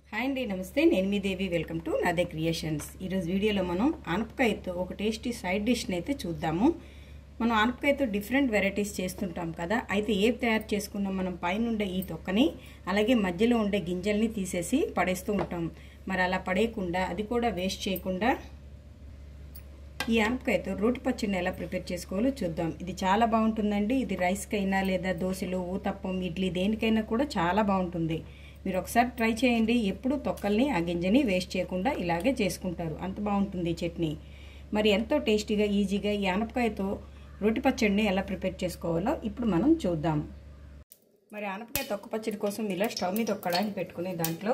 hi అండి నమస్తే నేను మీ Devi welcome to Nadhe Creations ఈరోజు వీడియోలో మనం ఆనపకాయతో ఒక టేస్టీ సైడ్ డిష్ని అయితే చూద్దాము మనం ఆనపకాయతో డిఫరెంట్ వెరైటీస్ చేస్తుంటాం కదా అయితే ఏ తయారు చేసుకున్నాం మనం పైన ఉండే ఈ తొక్కని అలాగే మధ్యలో ఉండే గింజల్ని తీసేసి పడేస్తూ ఉంటాం మరి అలా పడేయకుండా అది కూడా వేస్ట్ చేయకుండా ఈ ఆనపకాయతో రోటి పచ్చడిని ఎలా ప్రిపేర్ చేసుకోవాలో చూద్దాం ఇది చాలా బాగుంటుందండి ఇది రైస్కైనా లేదా దోశలు ఊతప్పం ఇడ్లీ దేనికైనా కూడా చాలా బాగుంటుంది మీరు ఒకసారి ట్రై చేయండి ఎప్పుడు తొక్కల్ని ఆ గింజని వేస్ట్ చేయకుండా ఇలాగే చేసుకుంటారు అంత బాగుంటుంది చట్నీ మరి ఎంతో టేస్టీగా ఈజీగా ఈ ఆనపకాయతో రోటి పచ్చడిని ఎలా ప్రిపేర్ చేసుకోవాలో ఇప్పుడు మనం చూద్దాం మరి ఆనపకాయ తొక్క పచ్చడి కోసం ఇలా స్టవ్ మీద ఒక కడాయి పెట్టుకుని దాంట్లో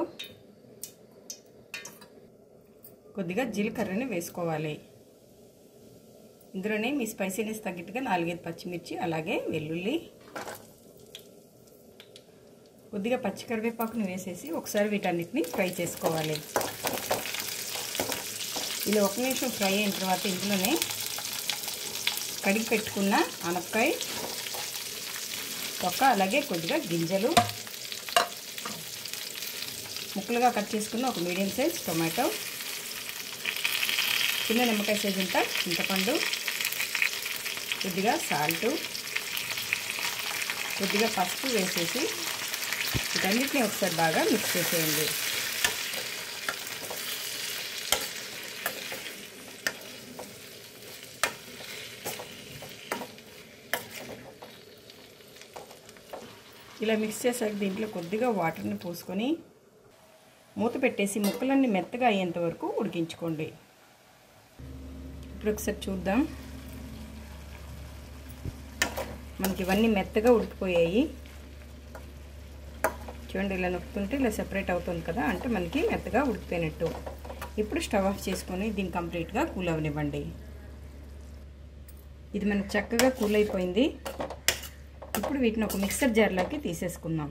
కొద్దిగా జీలకర్రని వేసుకోవాలి ఇందులోనే మీ స్పైసీనెస్ తగ్గట్టుగా నాలుగైదు పచ్చిమిర్చి అలాగే వెల్లుల్లి కొద్దిగా పచ్చికరివేపాకుని వేసేసి ఒకసారి వీటన్నిటిని ఫ్రై చేసుకోవాలి ఇలా ఒక నిమిషం ఫ్రై అయిన తర్వాత ఇందులోనే కడిగి పెట్టుకున్న ఆనపకాయ తొక్క అలాగే కొద్దిగా గింజలు ముక్కలుగా కట్ చేసుకున్న ఒక మీడియం సైజ్ టొమాటో చిన్న నిమ్మకాయ సైజు అంతా చింతపండు కొద్దిగా సాల్టు కొద్దిగా పసుపు వేసేసి వీటన్నిటిని ఒకసారి బాగా మిక్స్ చేసేయండి ఇలా మిక్స్ చేసాక దీంట్లో కొద్దిగా వాటర్ని పోసుకొని మూత పెట్టేసి ముక్కలన్నీ మెత్తగా అయ్యేంత వరకు ఉడికించుకోండి ఇప్పుడు ఒకసారి చూద్దాం మనకి ఇవన్నీ మెత్తగా ఉడికిపోయాయి చూడండి ఇలా నొక్కుతుంటే ఇలా సెపరేట్ అవుతుంది కదా అంటే మనకి మెత్తగా ఉడికిపోయినట్టు ఇప్పుడు స్టవ్ ఆఫ్ చేసుకొని దీన్ని కంప్లీట్గా కూల్ అవనివ్వండి ఇది మనకు చక్కగా కూల్ అయిపోయింది ఇప్పుడు వీటిని ఒక మిక్సర్ జార్లోకి తీసేసుకుందాం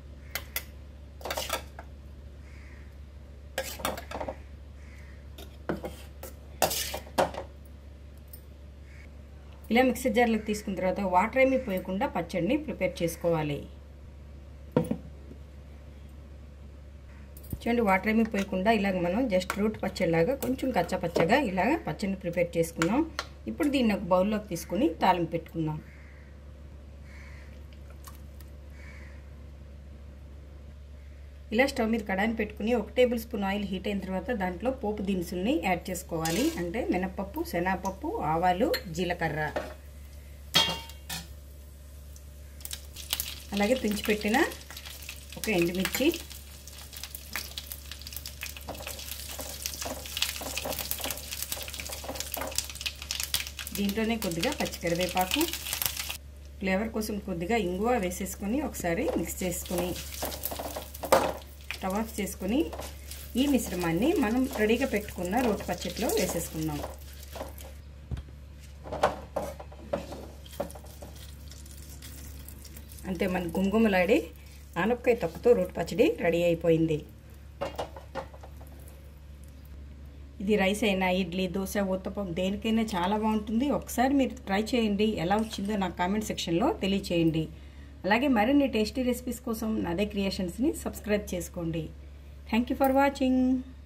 ఇలా మిక్సర్ జార్లోకి తీసుకున్న తర్వాత వాటర్ ఏమీ పోయకుండా పచ్చడిని ప్రిపేర్ చేసుకోవాలి చూడండి వాటర్ ఏమీ పోయకుండా ఇలాగ మనం జస్ట్ రూట్ పచ్చడిలాగా కొంచెం కచ్చా పచ్చగా ఇలాగ పచ్చడిని ప్రిపేర్ చేసుకున్నాం ఇప్పుడు దీన్ని ఒక బౌల్లోకి తీసుకుని తాలింపు పెట్టుకుందాం ఇలా స్టవ్ మీద కడాయిని పెట్టుకుని ఒక టేబుల్ స్పూన్ ఆయిల్ హీట్ అయిన తర్వాత దాంట్లో పోపు దినుసుల్ని యాడ్ చేసుకోవాలి అంటే మినపప్పు శనగపప్పు ఆవాలు జీలకర్ర అలాగే తుంచిపెట్టిన ఒక ఎండుమిర్చి దీంట్లోనే కొద్దిగా పచ్చికరివేపాకు ఫ్లేవర్ కోసం కొద్దిగా ఇంగువ వేసేసుకొని ఒకసారి మిక్స్ చేసుకొని స్టవ్ ఆఫ్ చేసుకొని ఈ మిశ్రమాన్ని మనం రెడీగా పెట్టుకున్న రోటి పచ్చట్లో వేసేసుకుందాం అంతే మన గుమగుమలాడి ఆనపకాయ తొక్కతో రోటి పచ్చడి రెడీ అయిపోయింది ఇది రైస్ అయినా ఇడ్లీ దోశ ఊతప్పం దేనికైనా చాలా బాగుంటుంది ఒకసారి మీరు ట్రై చేయండి ఎలా వచ్చిందో నాకు కామెంట్ సెక్షన్లో తెలియచేయండి అలాగే మరిన్ని టేస్టీ రెసిపీస్ కోసం నాదే క్రియేషన్స్ని సబ్స్క్రైబ్ చేసుకోండి థ్యాంక్ యూ ఫర్ వాచింగ్